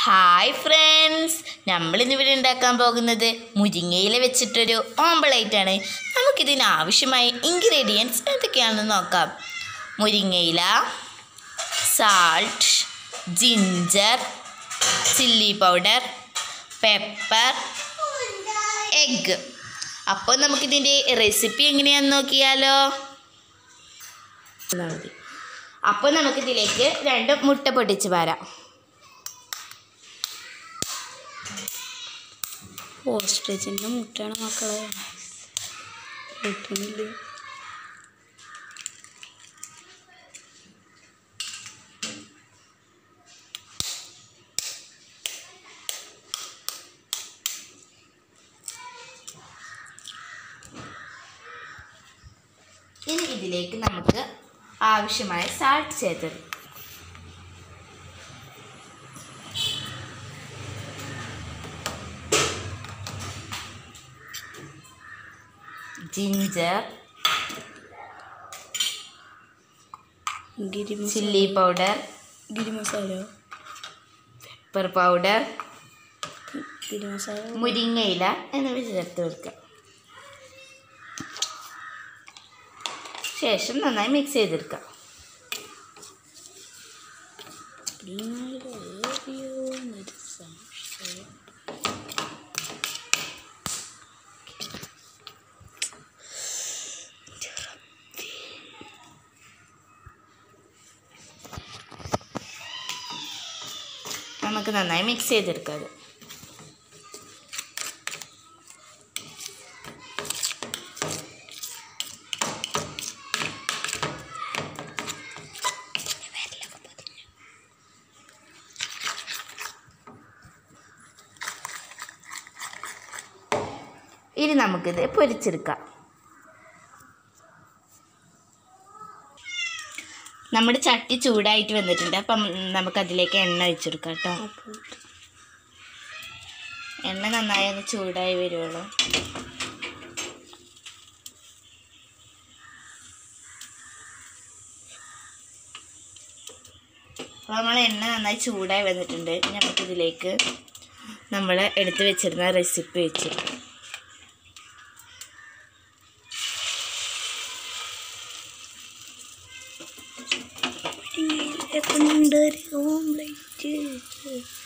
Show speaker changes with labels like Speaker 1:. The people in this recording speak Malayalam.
Speaker 1: ഹായ് ഫ്രണ്ട്സ് നമ്മളിന്നിവിടെ ഉണ്ടാക്കാൻ പോകുന്നത് മുരിങ്ങയില വെച്ചിട്ടൊരു ഓംപ്ലേറ്റ് ആണ് നമുക്കിതിന് ആവശ്യമായ ഇൻഗ്രീഡിയൻസ് എന്തൊക്കെയാണെന്ന് നോക്കാം മുരിങ്ങയില salt ginger chilli powder pepper egg അപ്പോൾ നമുക്കിതിൻ്റെ റെസിപ്പി എങ്ങനെയാണെന്ന് നോക്കിയാലോ എന്നാ മതി അപ്പോൾ നമുക്കിതിലേക്ക് രണ്ട് മുട്ട പൊട്ടിച്ച് വരാം
Speaker 2: ഓസ്ട്രിച്ചിൻ്റെ മുട്ടയാണ് മക്കളെ കിട്ടുന്നില്ല
Speaker 1: ഇനി ഇതിലേക്ക് നമുക്ക് ആവശ്യമായ സാൾട്ട് ചേർത്തത് ജിഞ്ചർ
Speaker 2: ഗിരി മസാല
Speaker 1: ചില്ലി പൗഡർ
Speaker 2: ഗിരി മസാല
Speaker 1: പെപ്പർ പൗഡർ
Speaker 2: ഗിരി മസാല
Speaker 1: മുരിങ്ങയില എന്നിവ ചേർത്ത് കൊടുക്കുക ശേഷം നന്നായി മിക്സ് ചെയ്തെടുക്കാം
Speaker 2: എന്നൊരു സംശയം
Speaker 1: നമുക്ക് നന്നായി മിക്സ് ചെയ്തെടുക്കാം അത് ഇനി നമുക്കിത് പൊരിച്ചെടുക്കാം നമ്മുടെ ചട്ടി ചൂടായിട്ട് വന്നിട്ടുണ്ട് അപ്പം നമുക്കതിലേക്ക് എണ്ണ ഒഴിച്ചെടുക്കാം കേട്ടോ
Speaker 2: അപ്പോൾ
Speaker 1: എണ്ണ നന്നായി ഒന്ന് ചൂടായി വരുവുള്ളൂ അപ്പോൾ നമ്മൾ എണ്ണ നന്നായി ചൂടായി വന്നിട്ടുണ്ട് ഇനി നമുക്കിതിലേക്ക് നമ്മൾ എടുത്ത് വെച്ചിരുന്ന റെസിപ്പി വെച്ച്
Speaker 2: കൊണ്ടൊരു ഓംലേറ്റ്